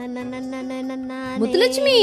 முத்துலட்சுமி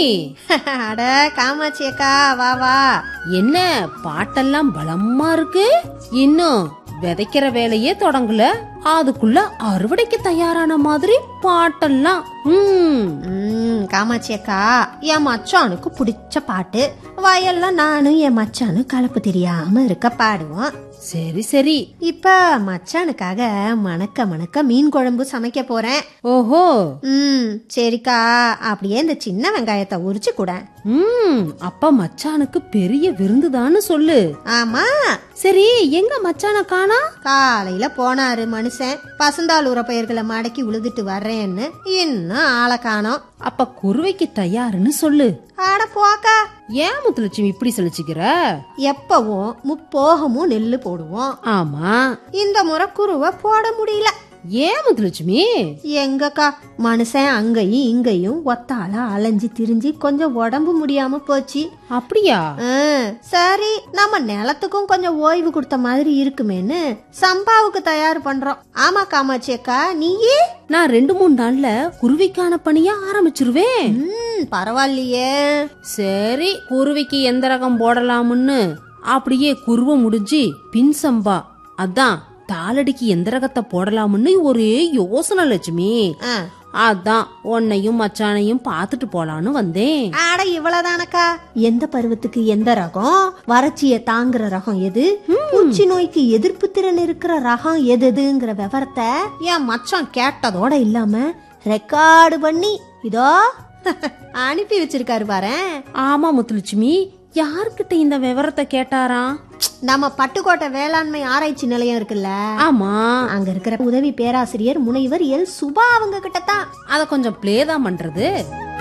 அட காமாட்சி அக்கா வா வா என்ன பாட்டெல்லாம் பலமா இருக்கு இன்னும் விதைக்கிற வேலையே தொடங்கல அதுக்குள்ள அறுவடைக்கு தயாரான மாதிரி பாட்டெல்லாம் ம் ம், காமாட்சி அக்கா என் மச்சானுக்கு பிடிச்ச பாட்டு வயல்ல நானும் என் மச்சானும் கலப்பு தெரியாம இருக்க பாடுவோம் சரி சரி இப்ப மச்சானுக்காக மணக்க மணக்க மீன் குழம்பு சமைக்க போறேன் ஓஹோ ம் சரிக்கா அப்படியே இந்த சின்ன வெங்காயத்தை உரிச்சு கூட ம் அப்ப மச்சானுக்கு பெரிய விருந்துதான்னு சொல்லு ஆமா சரி எங்க மச்சான காணா காலையில போனாரு மனுஷன் பசுந்தாள் உரப்பயிர்களை மடக்கி உழுதுட்டு வர்றேன்னு இன்னும் ஆளை காணோம் அப்ப குருவைக்கு தயாருன்னு சொல்லு ஆட போக்கா ஏன் முத்துலட்சுமி இப்படி சொல்லிச்சுக்கிற எப்பவும் முப்போகமும் நெல்லு போடுவோம் ஆமா இந்த முறை குருவை போட முடியல ஏன் முத்துலட்சுமி எங்கக்கா மனுஷன் அங்கேயும் இங்கேயும் ஒத்தால அலைஞ்சு திரிஞ்சு கொஞ்சம் உடம்பு முடியாம போச்சு அப்படியா ஆ, சரி நம்ம நிலத்துக்கும் கொஞ்சம் ஓய்வு கொடுத்த மாதிரி இருக்குமேன்னு சம்பாவுக்கு தயார் பண்றோம் ஆமா காமாட்சி அக்கா நீயே நான் ரெண்டு மூணு நாள்ல குருவிக்கான பணிய ஆரம்பிச்சிருவேன் ம் பரவாயில்லையே சரி குருவிக்கு எந்த ரகம் போடலாம்னு அப்படியே குருவ முடிஞ்சு பின் சம்பா அதான் தாளடிக்கு எந்த ரகத்தை போடலாம்னு ஒரே யோசனை லட்சுமி ஆ, அதான் உன்னையும் மச்சானையும் பார்த்துட்டு போலான்னு வந்தேன் அட இவ்வளவுதானக்கா எந்த பருவத்துக்கு எந்த ரகம் வறட்சிய தாங்குற ரகம் எது பூச்சி நோய்க்கு எதிர்ப்பு திறன் இருக்கிற ரகம் எது எதுங்கிற விவரத்தை என் மச்சான் கேட்டதோட இல்லாம ரெக்கார்டு பண்ணி இதோ அனுப்பி வச்சிருக்காரு பாரேன் ஆமா முத்துலட்சுமி யார்கிட்ட இந்த விவரத்தை கேட்டாராம் நம்ம பட்டுக்கோட்டை வேளாண்மை ஆராய்ச்சி நிலையம் இருக்குல்ல ஆமா அங்க இருக்கிற உதவி பேராசிரியர் முனைவர் எல் சுபா அவங்க கிட்ட தான் அத கொஞ்சம் ப்ளே தான் பண்றது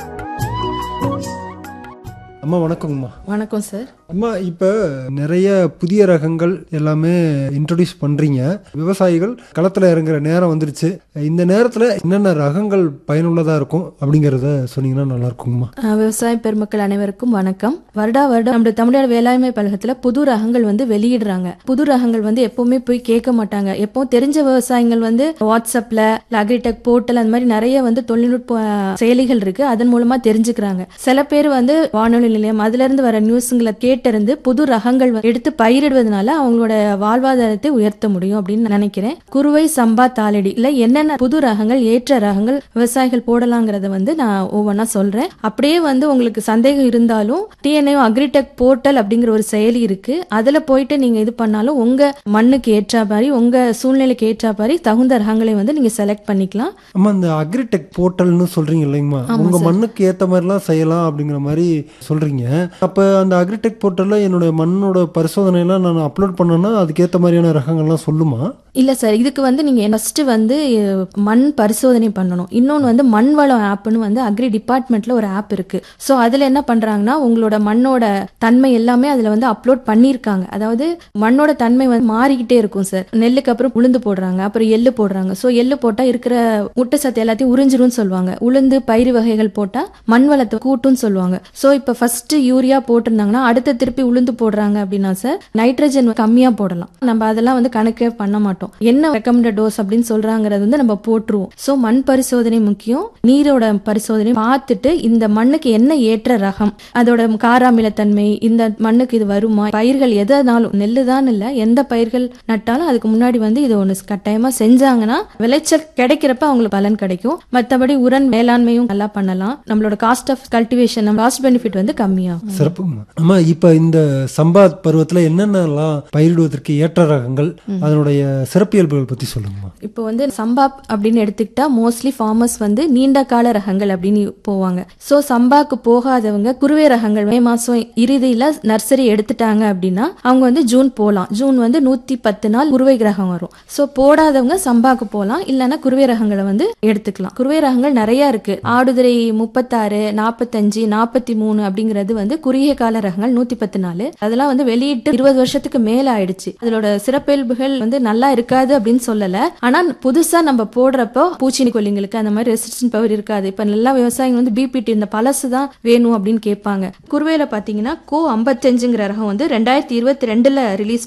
அம்மா வணக்கங்கம்மா வணக்கம் சார் அம்மா இப்போ நிறைய புதிய ரகங்கள் எல்லாமே இன்ட்ரடியூஸ் பண்ணுறீங்க விவசாயிகள் களத்தில் இறங்குற நேரம் வந்துருச்சு இந்த நேரத்தில் என்னென்ன ரகங்கள் பயனுள்ளதாக இருக்கும் அப்படிங்கிறத சொன்னீங்கன்னா நல்லா இருக்குங்கம்மா அஹ், விவசாய பெருமக்கள் அனைவருக்கும் வணக்கம் வருடா வருடம் நம்முடைய தமிழ்நாடு வேளாண்மை பழகத்துல புது ரகங்கள் வந்து வெளியிடுறாங்க புது ரகங்கள் வந்து எப்பவுமே போய் கேட்க மாட்டாங்க எப்பவும் தெரிஞ்ச விவசாயிகள் வந்து வாட்ஸ்அப்ல அக்ரிடெக் போர்ட்டல் அந்த மாதிரி நிறைய வந்து தொழில்நுட்ப அஹ், செயலிகள் இருக்கு அதன் மூலமா தெரிஞ்சுக்கிறாங்க சில பேர் வந்து வானொலி நிலையம் அதுல இருந்து வர நியூஸுங்களை கேட்டிருந்து புது ரகங்கள் வந்து எடுத்து பயிரிடுவதனால அவங்களோட வாழ்வாதாரத்தை உயர்த்த முடியும் அப்படின்னு நினைக்கிறேன் குருவை சம்பா தாளடி இல்ல என்னென்ன புது ரகங்கள் ஏற்ற ரகங்கள் விவசாயிகள் போடலாங்கிறத வந்து நான் ஒவ்வொன்றா சொல்றேன் அப்படியே வந்து உங்களுக்கு சந்தேகம் இருந்தாலும் டிஎன்ஏ அக்ரிடெக் போர்ட்டல் அப்படிங்கிற ஒரு செயலி இருக்கு அதுல போயிட்டு நீங்க இது பண்ணாலும் உங்க மண்ணுக்கு ஏற்ற மாதிரி உங்க சூழ்நிலைக்கு ஏற்ற மாதிரி தகுந்த ரகங்களை வந்து நீங்க செலக்ட் பண்ணிக்கலாம் அம்மா இந்த அக்ரிடெக் போர்ட்டல்னு சொல்கிறீங்க இல்லைங்கம்மா உங்கள் மண்ணுக்கு ஏற்ற மாதிரிலாம் செய்யலாம் அப்படிங்கிற மாதிரி சொல்கிறீங்க அப்போ அந்த அக்ரிடெக் போர்ட்டலில் என்னோட மண்ணோட பரிசோதனையெல்லாம் நான் அப்லோட் பண்ணேன்னா அதுக்கேற்ற மாதிரியான ரகங்கள்லாம் சொல்லுமா இல்ல சார் இதுக்கு வந்து நீங்க ஃபர்ஸ்ட் வந்து அஹ், மண் பரிசோதனை பண்ணணும் இன்னொன்று வந்து மண் வளம் ஆப்னு வந்து அக்ரி டிபார்ட்மெண்ட்ல ஒரு ஆப் இருக்கு ஸோ அதுல என்ன பண்றாங்கன்னா உங்களோட மண்ணோட தன்மை எல்லாமே அதுல வந்து அப்லோட் பண்ணியிருக்காங்க அதாவது மண்ணோட தன்மை வந்து மாறிக்கிட்டே இருக்கும் சார் நெல்லுக்கு அப்புறம் உளுந்து போடுறாங்க அப்புறம் எள்ளு போடுறாங்க ஸோ எள்ளு போட்டா இருக்கிற ஊட்டச்சத்து எல்லாத்தையும் உறிஞ்சிரும்னு சொல்லுவாங்க உளுந்து பயிர் வகைகள் போட்டா மண் வளத்தை கூட்டும்னு சொல்லுவாங்க ஸோ இப்போ ஃபர்ஸ்ட் யூரியா போட்டிருந்தாங்கன்னா அடுத்த திருப்பி உளுந்து போடுறாங்க அப்படின்னா சார் நைட்ரஜன் கம்மியா போடலாம் நம்ம அதெல்லாம் வந்து கணக்கே பண்ண மாட்டோம் என்ன ரெக்கமெண்டட் டோஸ் அப்படின்னு சொல்றாங்கிறது வந்து நம்ம போட்டுருவோம் ஸோ மண் பரிசோதனை முக்கியம் நீரோட பரிசோதனை பார்த்துட்டு இந்த மண்ணுக்கு என்ன ஏற்ற ரகம் அதோட காராமிலத்தன்மை இந்த மண்ணுக்கு இது வருமா பயிர்கள் எதனாலும் நெல்லு தான் இல்ல எந்த பயிர்கள் நட்டாலும் அதுக்கு முன்னாடி வந்து இது ஒன்று கட்டாயமா செஞ்சாங்கன்னா விளைச்சல் கிடைக்கிறப்ப அவங்களுக்கு பலன் கிடைக்கும் மற்றபடி உரன் மேலாண்மையும் நல்லா பண்ணலாம் நம்மளோட cost of cultivation cost benefit வந்து கம்மியாகும் சிறப்புங்கம்மா அம்மா இப்போ இந்த சம்பா பருவத்தில் என்னென்னலாம் பயிரிடுவதற்கு ஏற்ற ரகங்கள் அதனுடைய சிறப்பியல்புகள் பற்றி சொல்லுங்கம்மா இப்போ வந்து சம்பா அப்படின்னு எடுத்துக்கிட்டா மோஸ்ட்லி ஃபார்மர்ஸ் வந்து நீண்ட கால ரகங்கள் அப்படின்னு போவாங்க ஸோ சம்பாக்கு போகாதவங்க குருவை ரகங்கள் மே மாசம் இறுதியில நர்சரி எடுத்துட்டாங்க அப்படின்னா அவங்க வந்து ஜூன் போகலாம் ஜூன் வந்து நூத்தி பத்து நாள் குருவை ரகம் வரும் ஸோ போடாதவங்க சம்பாக்கு போகலாம் இல்லைன்னா குருவை ரகங்களை வந்து எடுத்துக்கலாம் குருவை ரகங்கள் நிறைய இருக்கு ஆடுதுறை முப்பத்தாறு நாற்பத்தஞ்சு நாற்பத்தி மூணு அப்படிங்கிறது வந்து குறுகிய கால ரகங்கள் நூத்தி பத்து நாள் அதெல்லாம் வந்து வெளியிட்டு இருபது வருஷத்துக்கு மேல ஆயிடுச்சு அதோட சிறப்பியல்புகள் வந்து நல்லா இருக்காது அப்படின்னு சொல்லல ஆனா புதுசா நம்ம போடுறப்போ பூச்சினி கொல்லிங்களுக்கு அந்த மாதிரி ரெசிஸ்டன்ட் பவர் இருக்காது இப்ப எல்லா விவசாயிகள் வந்து பிபிடி இந்த பழசு தான் வேணும் அப்படின்னு கேட்பாங்க குருவையில பாத்தீங்கன்னா கோ ஐம்பத்தஞ்சுங்கிற ரகம் வந்து ரெண்டாயிரத்தி இருபத்தி ரெண்டுல ரிலீஸ்